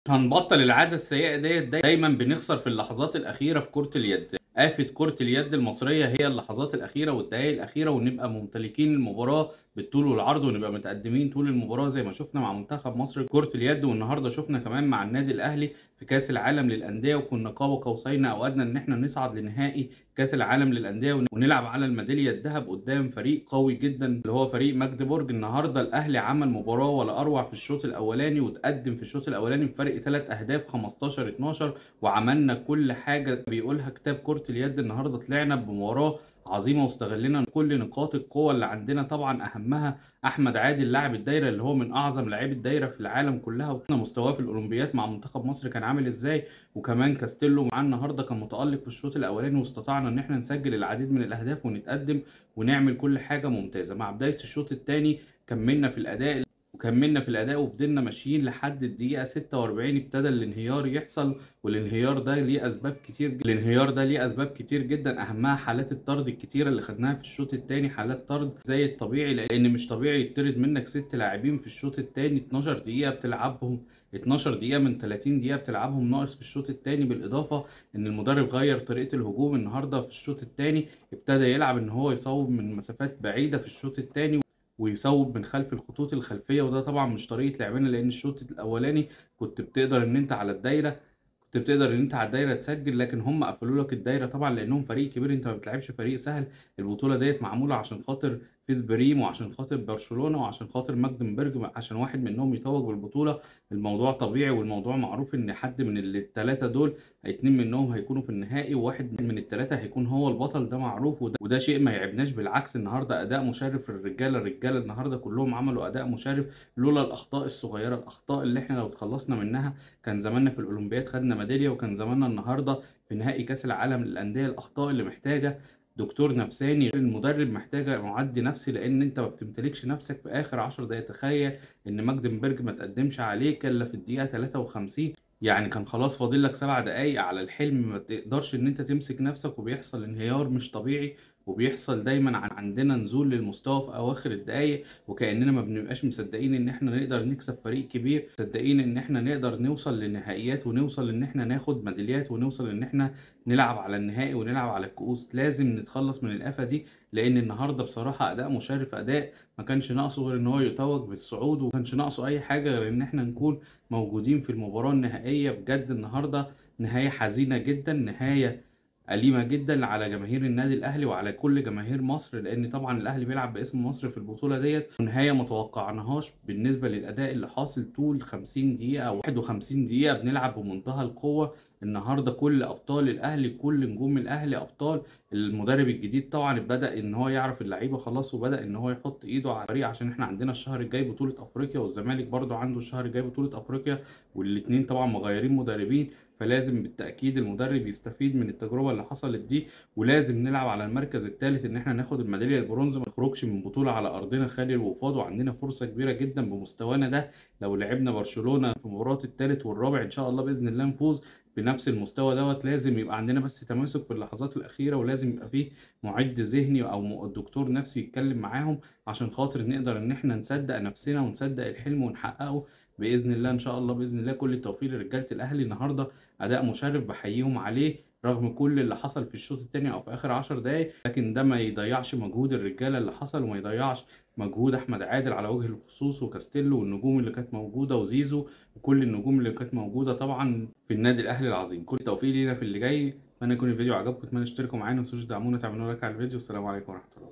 هنبطل العادة السيئة ديت دايما بنخسر في اللحظات الأخيرة في كرة اليد آفة كرة اليد المصرية هي اللحظات الأخيرة والدقايق الأخيرة ونبقى ممتلكين المباراة بالطول والعرض ونبقى متقدمين طول المباراة زي ما شفنا مع منتخب مصر كرة اليد والنهاردة شفنا كمان مع النادي الأهلي في كأس العالم للأندية وكنا قاب قوسين أو أدنى إن إحنا نصعد لنهائي كأس العالم للأندية ونلعب على الميدالية الذهب قدام فريق قوي جدا اللي هو فريق ماجدبورج النهاردة الأهلي عمل مباراة ولا أروع في الشوط الأولاني وتقدم في الشوط الأولاني بفرق ثلاث أهداف 15 12 وعملنا كل حاجة بيقولها كتاب كرة اليد النهاردة طلعنا بمباراة عظيمه واستغلنا كل نقاط القوه اللي عندنا طبعا اهمها احمد عادل لاعب الدايره اللي هو من اعظم لاعبي الدايره في العالم كلها وشفنا مستواه في الاولمبيات مع منتخب مصر كان عامل ازاي وكمان كاستيلو معاه النهارده كان متالق في الشوط الاولاني واستطعنا ان احنا نسجل العديد من الاهداف ونتقدم ونعمل كل حاجه ممتازه مع بدايه الشوط الثاني كملنا في الاداء وكملنا في الاداء وفضلنا ماشيين لحد الدقيقه 46 ابتدى الانهيار يحصل والانهيار ده ليه اسباب كتير الانهيار ده ليه اسباب كتير جدا اهمها حالات الطرد الكتيره اللي خدناها في الشوط الثاني حالات طرد زي الطبيعي لان مش طبيعي يطرد منك ست لاعبين في الشوط الثاني 12 دقيقه بتلعبهم 12 دقيقه من 30 دقيقه بتلعبهم ناقص في الشوط الثاني بالاضافه ان المدرب غير طريقه الهجوم النهارده في الشوط الثاني ابتدى يلعب ان هو يصوب من مسافات بعيده في الشوط الثاني ويصوب من خلف الخطوط الخلفيه وده طبعا مش طريقه لعبنا لان الشوط الاولاني كنت بتقدر ان انت على الدايره كنت بتقدر ان انت على الدايره تسجل لكن هم قفلوا لك الدايره طبعا لانهم فريق كبير انت ما بتلعبش فريق سهل البطوله ديت معموله عشان خاطر فيس بريم وعشان خاطر برشلونه وعشان خاطر ماجدنبرج عشان واحد منهم يتوج بالبطوله الموضوع طبيعي والموضوع معروف ان حد من الثلاثه دول اتنين منهم هيكونوا في النهائي وواحد من الثلاثه هيكون هو البطل ده معروف وده, وده شيء ما يعبناش بالعكس النهارده اداء مشرف الرجاله الرجاله النهارده كلهم عملوا اداء مشرف لولا الاخطاء الصغيره الاخطاء اللي احنا لو اتخلصنا منها كان زماننا في الاولمبياد خدنا ميداليه وكان زماننا النهارده في نهائي كاس العالم للانديه الاخطاء اللي محتاجه دكتور نفساني المدرب محتاجه معدي نفسي لان انت ما بتمتلكش نفسك في اخر 10 دقائق تخيل ان ماجدنبرج ما تقدمش عليك الا في الدقيقه 53 يعني كان خلاص فاضل لك سبع دقايق على الحلم ما تقدرش ان انت تمسك نفسك وبيحصل انهيار مش طبيعي وبيحصل دايما عندنا نزول للمستوى في اواخر الدقايق وكاننا ما بنبقاش مصدقين ان احنا نقدر نكسب فريق كبير مصدقين ان احنا نقدر نوصل لنهائيات ونوصل ان احنا ناخد ميداليات ونوصل ان احنا نلعب على النهائي ونلعب على الكؤوس لازم نتخلص من الافه دي لان النهارده بصراحه اداء مشرف اداء ما كانش ناقصه غير ان هو يتوج بالصعود وما كانش ناقصه اي حاجه غير ان احنا نكون موجودين في المباراه النهائيه بجد النهارده نهايه حزينه جدا نهايه أليمة جدا على جماهير النادي الأهلي وعلى كل جماهير مصر لأن طبعا الأهلي بيلعب باسم مصر في البطولة ديت ونهاية ما توقعناهاش بالنسبة للأداء اللي حاصل طول 50 دقيقة أو 51 دقيقة بنلعب بمنتهى القوة النهارده كل ابطال الاهلي كل نجوم الاهلي ابطال المدرب الجديد طبعا بدا ان هو يعرف اللعيبه خلاص وبدا ان هو يحط ايده على الفريق عشان احنا عندنا الشهر الجاي بطوله افريقيا والزمالك برده عنده الشهر الجاي بطوله افريقيا والاثنين طبعا مغيرين مدربين فلازم بالتاكيد المدرب يستفيد من التجربه اللي حصلت دي ولازم نلعب على المركز الثالث ان احنا ناخد الميداليه البرونز ما نخرجش من بطوله على ارضنا خالي الوفاض وعندنا فرصه كبيره جدا بمستوانا ده لو لعبنا برشلونه في مباراه الثالث والرابع ان شاء الله باذن الله نفوز بنفس المستوى دوت لازم يبقى عندنا بس تماسك في اللحظات الاخيره ولازم يبقى فيه معد ذهني او دكتور نفسي يتكلم معاهم عشان خاطر نقدر ان احنا نصدق نفسنا ونصدق الحلم ونحققه باذن الله ان شاء الله باذن الله كل التوفيق لرجاله الاهلي النهارده اداء مشرف بحييهم عليه رغم كل اللي حصل في الشوط الثاني او في اخر 10 دقائق لكن ده ما يضيعش مجهود الرجاله اللي حصل وما يضيعش مجهود احمد عادل على وجه الخصوص وكاستيلو والنجوم اللي كانت موجوده وزيزو وكل النجوم اللي كانت موجوده طبعا في النادي الاهلي العظيم كل التوفيق لينا في اللي جاي اتمنى يكون الفيديو عجبكم اتمنى تشتركوا معانا وما تنسوش تدعمونا تعملوا لايك على الفيديو والسلام عليكم ورحمه الله